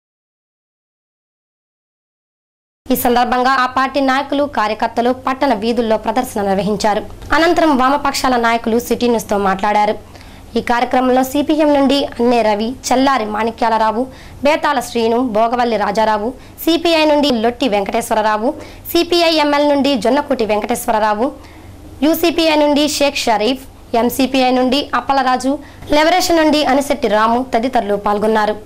ఈ సందర్భంగా ఆ పార్టీ నాయకులు కార్యకర్తలు పట్టణ వీధుల్లో ప్రదర్శన నిర్వహించారు అనంతరం వామపక్షాల నాయకులు సిటీ న్యూస్ తో మాట్లాడారు ఈ కార్యక్రమంలో సిపిఎం నుండి అన్నే రవి చెల్లారి మాణిక్యాలరావు బేతాల శ్రీను భోగవల్లి రాజారావు సిపిఐ నుండి లొట్టి వెంకటేశ్వరరావు సిపిఐ ఎంఎల్ నుండి జొన్నకుటి వెంకటేశ్వరరావు యూసీపీఐ నుండి షేక్ షరీఫ్ ఎంసీపీఐ నుండి అప్పలరాజు లెవరేషన్ నుండి అనిశెట్టి రాము తదితరులు పాల్గొన్నారు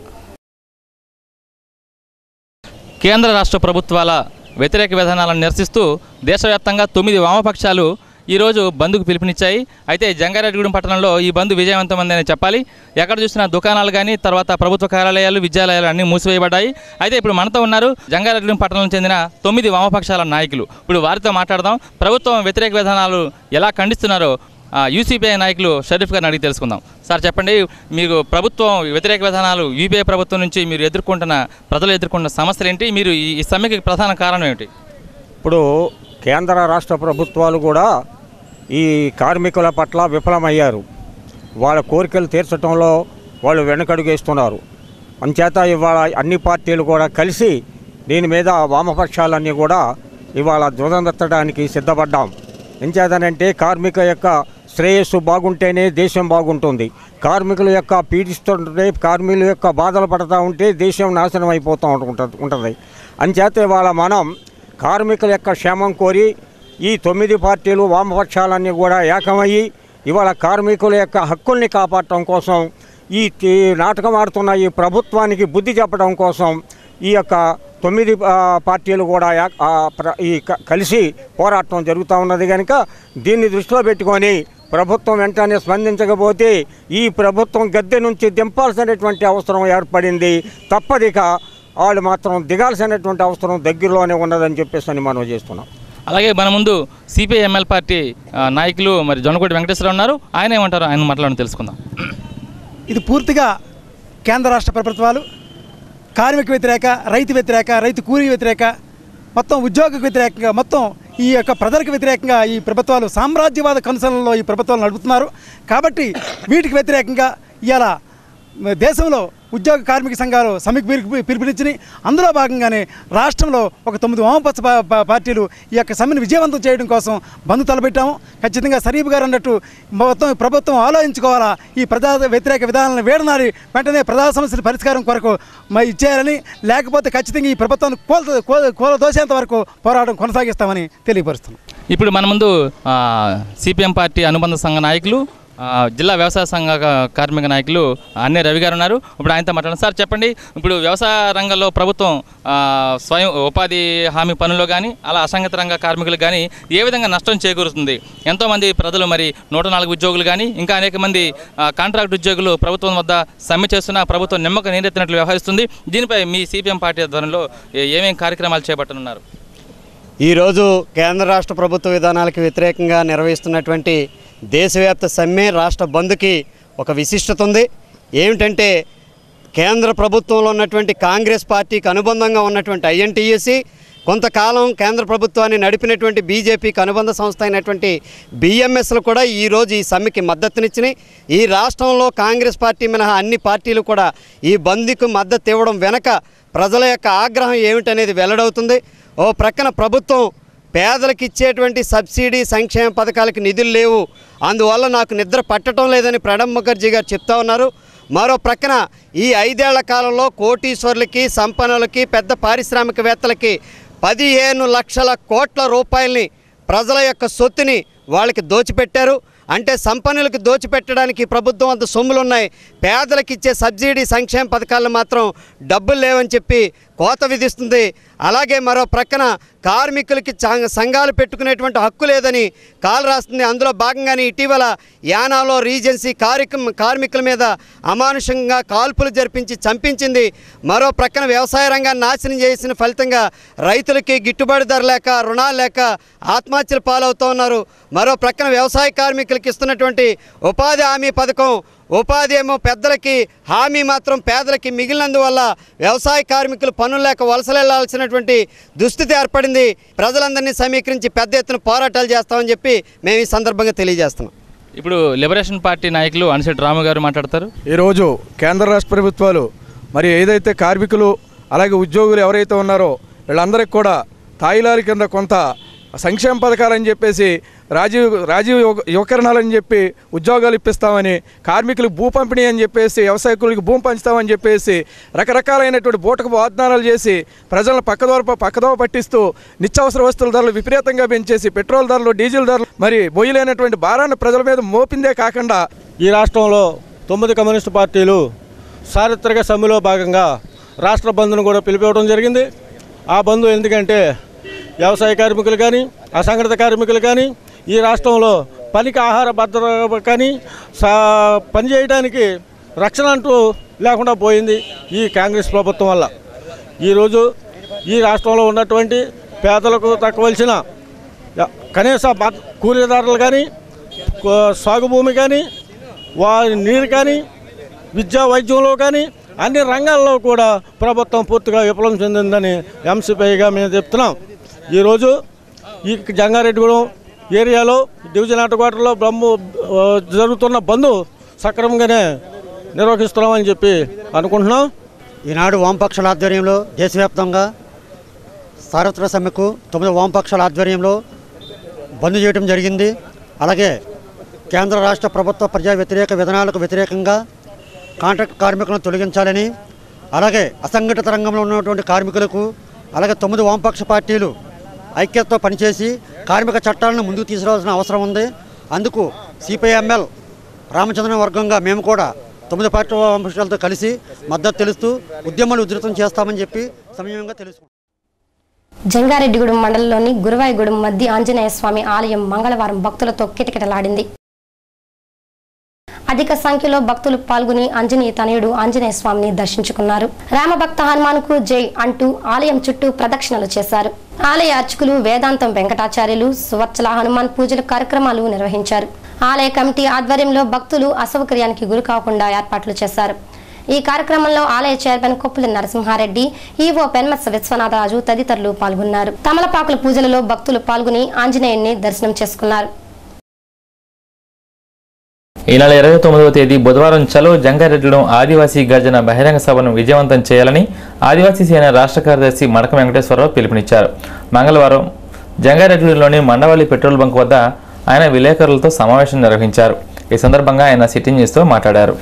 కేంద్ర రాష్ట్ర ప్రభుత్వాల వ్యతిరేక విధానాలను నిరసిస్తూ దేశవ్యాప్తంగా తొమ్మిది వామపక్షాలు ఈరోజు బంద్కు పిలుపునిచ్చాయి అయితే జంగారెడ్డిగూడెం పట్టణంలో ఈ బంద్ విజయవంతమైందని చెప్పాలి ఎక్కడ చూసినా దుకాణాలు కానీ తర్వాత ప్రభుత్వ కార్యాలయాలు విద్యాలయాలు అన్నీ మూసివేయబడ్డాయి అయితే ఇప్పుడు మనతో ఉన్నారు జంగారెడ్డిగూడెం పట్టణంలో చెందిన తొమ్మిది వామపక్షాల నాయకులు ఇప్పుడు వారితో మాట్లాడదాం ప్రభుత్వం వ్యతిరేక విధానాలు ఎలా ఖండిస్తున్నారో ఆ, యూసీపీఐ నాయకులు షరీఫ్ గారిని అడిగి తెలుసుకుందాం సార్ చెప్పండి మీకు ప్రభుత్వం వ్యతిరేక విధానాలు యూపీఐ ప్రభుత్వం నుంచి మీరు ఎదుర్కొంటున్న ప్రజలు ఎదుర్కొంటున్న సమస్యలు ఏంటి మీరు ఈ ఈ సమ్మెకి ప్రధాన కారణం ఏమిటి ఇప్పుడు కేంద్ర రాష్ట్ర ప్రభుత్వాలు కూడా ఈ కార్మికుల పట్ల విఫలమయ్యారు వాళ్ళ కోరికలు తీర్చడంలో వాళ్ళు వెనకడుగేస్తున్నారు అంచేత ఇవాళ అన్ని పార్టీలు కూడా కలిసి దీని మీద వామపక్షాలన్నీ కూడా ఇవాళ ధ్వజమెత్తడానికి సిద్ధపడ్డాం ఎంచేతనంటే కార్మిక యొక్క శ్రేయస్సు బాగుంటేనే దేశం బాగుంటుంది కార్మికుల యొక్క పీడిస్తుంటే కార్మికుల యొక్క బాధలు పడతా ఉంటే దేశం నాశనం అయిపోతూ ఉంటుంది ఉంటుంది అంచేత ఇవాళ మనం కార్మికుల యొక్క క్షేమం కోరి ఈ తొమ్మిది పార్టీలు వామపక్షాలన్నీ కూడా ఏకమయ్యి ఇవాళ కార్మికుల యొక్క హక్కుల్ని కాపాడటం కోసం ఈ ఈ నాటకం ఆడుతున్న ఈ ప్రభుత్వానికి బుద్ధి చెప్పడం కోసం ఈ యొక్క తొమ్మిది ఆ, పార్టీలు కూడా యా- ఆ, ప్ర- ఈ క- కలిసి పోరాటం జరుగుతూ ఉన్నది కనుక దీన్ని దృష్టిలో పెట్టుకొని ప్రభుత్వం వెంటనే స్పందించకపోతే ఈ ప్రభుత్వం గద్దె నుంచి దింపాల్సినటువంటి అవసరం ఏర్పడింది తప్పదిక వాళ్ళు మాత్రం దిగాల్సినటువంటి అవసరం దగ్గరలోనే ఉన్నదని చెప్పేసి అని మనం చేస్తున్నాం అలాగే మన ముందు సిపిఐఎంఎల్ పార్టీ ఆ, నాయకులు మరి జొన్నకోటి వెంకటేశ్వరరావు ఉన్నారు ఆయన ఏమంటారు ఆయన మాట్లాడని తెలుసుకుందాం ఇది పూర్తిగా కేంద్ర రాష్ట్ర ప్రభుత్వాలు కార్మిక వ్యతిరేక రైతు వ్యతిరేక రైతు కూలీ వ్యతిరేక మొత్తం ఉద్యోగ వ్యతిరేకంగా మొత్తం ఈ యొక్క ప్రజలకు వ్యతిరేకంగా ఈ ప్రభుత్వాలు సామ్రాజ్యవాద కనుసరణలో ఈ ప్రభుత్వాలు నడుపుతున్నారు కాబట్టి వీటికి వ్యతిరేకంగా ఇవాళ దేశంలో ఉద్యోగ కార్మిక సంఘాలు సమ్మెకు పిలుపు పిలుపునిచ్చినాయి అందులో భాగంగానే రాష్ట్రంలో ఒక తొమ్మిది వామపక్ష పా- పా- పార్టీలు ఈ యొక్క సమ్మెను విజయవంతం చేయడం కోసం బంద్ తలపెట్టాము ఖచ్చితంగా సరీఫ్ గారు అన్నట్టు మొత్తం ప్రభుత్వం ఆలోచించుకోవాలా ఈ ప్రజా వ్యతిరేక విధానాలను వేడనాడి వెంటనే ప్రజా సమస్యల పరిష్కారం కొరకు మరి ఇచ్చేయాలని లేకపోతే ఖచ్చితంగా ఈ ప్రభుత్వాన్ని కోల కోల- కూలదోసేంత వరకు పోరాటం కొనసాగిస్తామని తెలియపరుస్తున్నాం ఇప్పుడు మన ముందు సిపిఎం పార్టీ అనుబంధ సంఘ నాయకులు ఆ, జిల్లా వ్యవసాయ సంఘ కా- కార్మిక నాయకులు అన్నే రవి గారు ఉన్నారు ఇప్పుడు ఆయనతో మాట్లాడండి సార్ చెప్పండి ఇప్పుడు వ్యవసాయ రంగంలో ప్రభుత్వం ఆ, స్వయం ఉపాధి హామీ పనుల్లో కానీ అలా అసంఘటిత రంగ కార్మికులకు కానీ ఏ విధంగా నష్టం చేకూరుతుంది ఎంతోమంది ప్రజలు మరి నూట నాలుగు ఉద్యోగులు కానీ ఇంకా అనేక మంది ఆ, కాంట్రాక్ట్ ఉద్యోగులు ప్రభుత్వం వద్ద సమ్మె చేస్తున్న ప్రభుత్వం నిమ్మక నీరెత్తినట్లు వ్యవహరిస్తుంది దీనిపై మీ సిపిఎం పార్టీ ఆధ్వర్యంలో ఏ- ఏమేం కార్యక్రమాలు చేపట్టనున్నారు ఈరోజు కేంద్ర రాష్ట్ర ప్రభుత్వ విధానాలకు వ్యతిరేకంగా నిర్వహిస్తున్నటువంటి దేశవ్యాప్త సమ్మె రాష్ట్ర బంద్కి ఒక విశిష్టత ఉంది ఏమిటంటే కేంద్ర ప్రభుత్వంలో ఉన్నటువంటి కాంగ్రెస్ పార్టీకి అనుబంధంగా ఉన్నటువంటి ఐఎన్టీయూసీ కొంతకాలం కేంద్ర ప్రభుత్వాన్ని నడిపినటువంటి బీజేపీకి అనుబంధ సంస్థ అయినటువంటి బిఎంఎస్లు కూడా ఈరోజు ఈ సమ్మెకి మద్దతునిచ్చినాయి ఈ రాష్ట్రంలో కాంగ్రెస్ పార్టీ మినహా అన్ని పార్టీలు కూడా ఈ బంద్కు మద్దతు ఇవ్వడం వెనక ప్రజల యొక్క ఆగ్రహం ఏమిటనేది వెల్లడవుతుంది ఓ ప్రక్కన ప్రభుత్వం పేదలకు ఇచ్చేటువంటి సబ్సిడీ సంక్షేమ పథకాలకు నిధులు లేవు అందువల్ల నాకు నిద్ర పట్టడం లేదని ప్రణబ్ ముఖర్జీ గారు చెప్తా ఉన్నారు మరో ప్రక్కన ఈ ఐదేళ్ల కాలంలో కోటీశ్వరులకి సంపన్నులకి పెద్ద పారిశ్రామికవేత్తలకి పదిహేను లక్షల కోట్ల రూపాయల్ని ప్రజల యొక్క సొత్తుని వాళ్ళకి దోచిపెట్టారు అంటే సంపన్నులకు దోచిపెట్టడానికి ప్రభుత్వం అంత సొమ్ములు ఉన్నాయి పేదలకు ఇచ్చే సబ్సిడీ సంక్షేమ పథకాలు మాత్రం డబ్బులు లేవని చెప్పి కోత విధిస్తుంది అలాగే మరో ప్రక్కన కార్మికులకి చా- సంఘాలు పెట్టుకునేటువంటి హక్కు లేదని కాలు రాస్తుంది అందులో భాగంగానే ఇటీవల యానాలో రీజెన్సీ కార్యక్రమ కార్మికుల మీద అమానుషంగా కాల్పులు జరిపించి చంపించింది మరో ప్రక్కన వ్యవసాయ రంగాన్ని నాశనం చేసిన ఫలితంగా రైతులకి గిట్టుబాటు ధర లేక రుణాలు లేక ఆత్మహత్యలు పాలవుతూ ఉన్నారు మరో ప్రక్కన వ్యవసాయ కార్మికులకి ఇస్తున్నటువంటి ఉపాధి హామీ పథకం ఉపాధి ఏమో పెద్దలకి హామీ మాత్రం పేదలకి మిగిలినందువల్ల వ్యవసాయ కార్మికులు పనులు లేక వలసలెళ్లాల్సినటువంటి దుస్థితి ఏర్పడింది ప్రజలందరినీ సమీకరించి పెద్ద ఎత్తున పోరాటాలు చేస్తామని చెప్పి మేము ఈ సందర్భంగా తెలియజేస్తున్నాం ఇప్పుడు లిబరేషన్ పార్టీ నాయకులు అనిశెట్టి రాము గారు మాట్లాడతారు ఈరోజు కేంద్ర రాష్ట్ర ప్రభుత్వాలు మరి ఏదైతే కార్మికులు అలాగే ఉద్యోగులు ఎవరైతే ఉన్నారో వీళ్ళందరికీ కూడా తాయిలారి కింద కొంత సంక్షేమ పథకాలని చెప్పేసి రాజీవ్ రాజీవ్ యువ- యువకరణాలని చెప్పి ఉద్యోగాలు ఇప్పిస్తామని కార్మికులకు భూ పంపిణీ అని చెప్పేసి వ్యవసాయ కూలీలకు భూమి పంచుతామని చెప్పేసి రకరకాలైనటువంటి బూటకు వాగ్దానాలు చేసి ప్రజలను పక్కదోవ పక్కదోవ పట్టిస్తూ నిత్యావసర వస్తువుల ధరలు విపరీతంగా పెంచేసి పెట్రోల్ ధరలు డీజిల్ ధరలు మరి బొయ్యలేనటువంటి భారాన్ని ప్రజల మీద మోపిందే కాకుండా ఈ రాష్ట్రంలో తొమ్మిది కమ్యూనిస్టు పార్టీలు చారిత్రక సమ్మెలో భాగంగా రాష్ట్ర బంద్ను కూడా పిలిపివ్వడం జరిగింది ఆ బంద్ ఎందుకంటే వ్యవసాయ కార్మికులు కానీ అసంఘటిత కార్మికులు కానీ ఈ రాష్ట్రంలో పనికి ఆహార భద్రత కానీ సా పని చేయడానికి రక్షణ అంటూ లేకుండా పోయింది ఈ కాంగ్రెస్ ప్రభుత్వం వల్ల ఈరోజు ఈ రాష్ట్రంలో ఉన్నటువంటి పేదలకు తక్కువలసిన కనీస భద్ర- కూలీదారులు కానీ కో- సాగు భూమి కానీ వారి నీరు కానీ విద్యా వైద్యంలో కానీ అన్ని రంగాల్లో కూడా ప్రభుత్వం పూర్తిగా విఫలం చెందిందని ఎంసీపీగా మేము చెప్తున్నాం ఈరోజు ఈ జంగారెడ్డిగూడెం ఏరియాలో డివిజన్ ఆటగాటలో బ్రహ్మ ఆ, జరుగుతున్న బంద్ సక్రమంగానే నిర్వహిస్తున్నామని చెప్పి అనుకుంటున్నాం ఈనాడు వామపక్షాల ఆధ్వర్యంలో దేశవ్యాప్తంగా సార్వత్రిక సమ్మెకు తొమ్మిది వామపక్షాల ఆధ్వర్యంలో బంద్ చేయడం జరిగింది అలాగే కేంద్ర రాష్ట్ర ప్రభుత్వ ప్రజా వ్యతిరేక విధానాలకు వ్యతిరేకంగా కాంట్రాక్ట్ కార్మికులను తొలగించాలని అలాగే అసంఘటిత రంగంలో ఉన్నటువంటి కార్మికులకు అలాగే తొమ్మిది వామపక్ష పార్టీలు ఐక్యతతో పనిచేసి కార్మిక చట్టాలను ముందుకు తీసుకురావాల్సిన అవసరం ఉంది అందుకు సిపిఐఎంఎల్ రామచంద్రన్ వర్గంగా మేము కూడా తొమ్మిది పార్టీ వామపక్షాలతో కలిసి మద్దతు తెలుస్తూ ఉద్యమాలు ఉధృతం చేస్తామని చెప్పి సమయంగా తెలుసు జంగారెడ్డిగూడెం మండలంలోని గురువాయిగూడెం మధ్య ఆంజనేయ స్వామి ఆలయం మంగళవారం భక్తులతో కిటకిటలాడింది అధిక సంఖ్యలో భక్తులు పాల్గొని ఆంజనేయ తనయుడు ఆంజనేయ స్వామిని దర్శించుకున్నారు రామభక్త హనుమాన్కు జై అంటూ ఆలయం చుట్టూ ప్రదక్షిణలు చేశారు ఆలయ అర్చకులు వేదాంతం వెంకటాచార్యులు సువర్చల హనుమాన్ పూజల కార్యక్రమాలు నిర్వహించారు ఆలయ కమిటీ ఆధ్వర్యంలో భక్తులు అసౌకర్యానికి గురి కాకుండా ఏర్పాట్లు చేశారు ఈ కార్యక్రమంలో ఆలయ చైర్మన్ కొప్పుల నరసింహారెడ్డి ఈవో పెన్మత్స విశ్వనాథరాజు తదితరులు పాల్గొన్నారు తమలపాకుల పూజలలో భక్తులు పాల్గొని ఆంజనేయుణ్ణి దర్శనం చేసుకున్నారు ఈ నెల ఇరవై తొమ్మిదవ తేదీ బుధవారం చలో జంగారెడ్డిలో ఆదివాసీ గర్జన బహిరంగ సభను విజయవంతం చేయాలని ఆదివాసీ సేన రాష్ట్ర కార్యదర్శి మడక వెంకటేశ్వరరావు పిలుపునిచ్చారు మంగళవారం జంగారెడ్డిలోని మండవల్లి పెట్రోల్ బంక్ వద్ద ఆయన విలేకరులతో సమావేశం నిర్వహించారు ఈ సందర్భంగా ఆయన సిట్టింగ్ న్యూస్తో మాట్లాడారు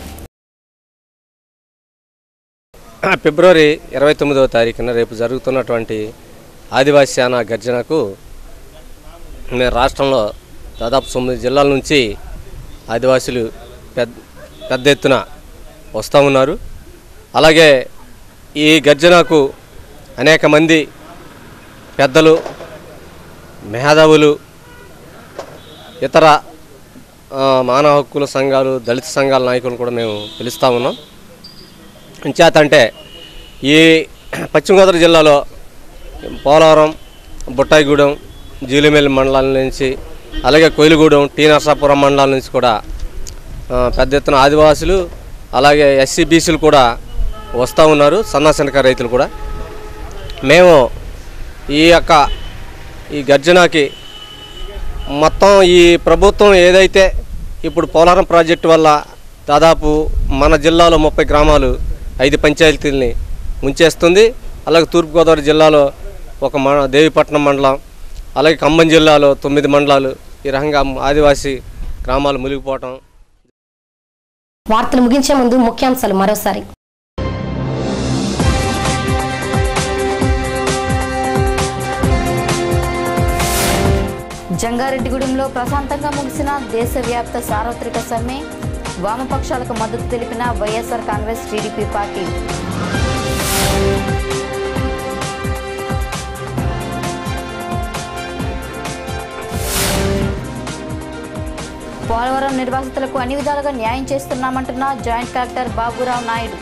ఫిబ్రవరి ఇరవై తొమ్మిదవ తారీఖున రేపు జరుగుతున్నటువంటి ఆదివాసీ సేన గర్జనకు మేము రాష్ట్రంలో దాదాపు తొమ్మిది జిల్లాల నుంచి ఆదివాసులు పెద్ద పెద్ద ఎత్తున వస్తూ ఉన్నారు అలాగే ఈ గర్జనకు అనేక మంది పెద్దలు మేధావులు ఇతర ఆ, మానవ హక్కుల సంఘాలు దళిత సంఘాల నాయకులను కూడా మేము పిలుస్తూ ఉన్నాం ఇంచేతంటే ఈ పశ్చిమ గోదావరి జిల్లాలో పోలవరం బుట్టాయిగూడెం జీలిమెల్లి మండలాల నుంచి అలాగే కోయిలగూడెం టీ నరసాపురం మండలాల నుంచి కూడా ఆ, పెద్ద ఎత్తున ఆదివాసులు అలాగే ఎస్సీ బీసీలు కూడా వస్తూ ఉన్నారు సన్న శనక రైతులు కూడా మేము ఈ యొక్క ఈ గర్జనకి మొత్తం ఈ ప్రభుత్వం ఏదైతే ఇప్పుడు పోలవరం ప్రాజెక్టు వల్ల దాదాపు మన జిల్లాలో ముప్పై గ్రామాలు ఐదు పంచాయతీలని ముంచేస్తుంది అలాగే తూర్పుగోదావరి జిల్లాలో ఒక మ దేవిపట్నం మండలం అలాగే ఖమ్మం జిల్లాలో తొమ్మిది మండలాలు ఈ రకంగా ఆదివాసీ గ్రామాలు మునిగిపోవటం వార్తలు ముగించే ముందు ముఖ్యాంశాలు మరోసారి జంగారెడ్డిగూడెంలో ప్రశాంతంగా ముగిసిన దేశవ్యాప్త సార్వత్రిక సమ్మె వామపక్షాలకు మద్దతు తెలిపిన వైఎస్ఆర్ కాంగ్రెస్ టీడీపీ పార్టీ పోలవరం నిర్వాసితులకు అన్ని విధాలుగా న్యాయం చేస్తున్నామంటున్న joint collector Baburao Naidu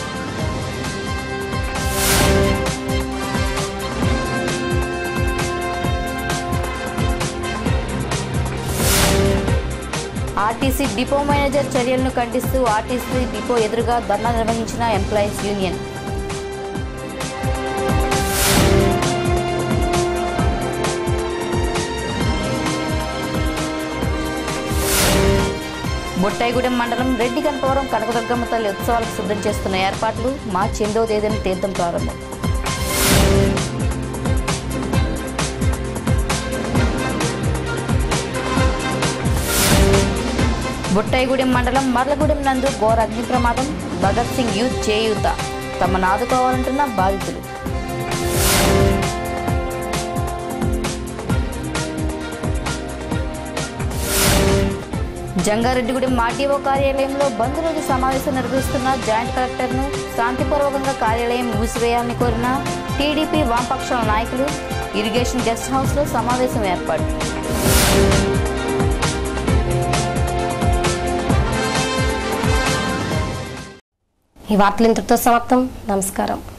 RTC depot manager చర్యలను ఖండిస్తూ ఆర్టీసీ డిపో ఎదురుగా ధర్నా నిర్వహించిన ఎంప్లాయీస్ యూనియన్ బొట్టాయిగూడెం మండలం రెడ్డి కనపవరం కనకదుర్గమ్మ తల్లి ఉత్సవాలకు సిద్ధం చేస్తున్న ఏర్పాట్లు మార్చి ఎనిమిదవ తేదీన తీర్థం ప్రారంభం బుట్టాయిగూడెం మండలం మర్లగూడెం నందు ఘోర అగ్ని ప్రమాదం భగత్ సింగ్ యూత్ చేయూత తమను ఆదుకోవాలంటున్న బాధితులు జంగారెడ్డిగూడెం ఆర్డీఓ కార్యాలయంలో బంద్ రోజు సమావేశం నిర్వహిస్తున్న జాయింట్ కలెక్టర్ను శాంతిపూర్వకంగా కార్యాలయం మూసివేయాలని కోరిన టీడీపీ వామపక్షాల నాయకులు ఇరిగేషన్ గెస్ట్ హౌస్లో సమావేశం ఏర్పాటు ఈ వార్తలు ఇంతటితో సమాప్తం నమస్కారం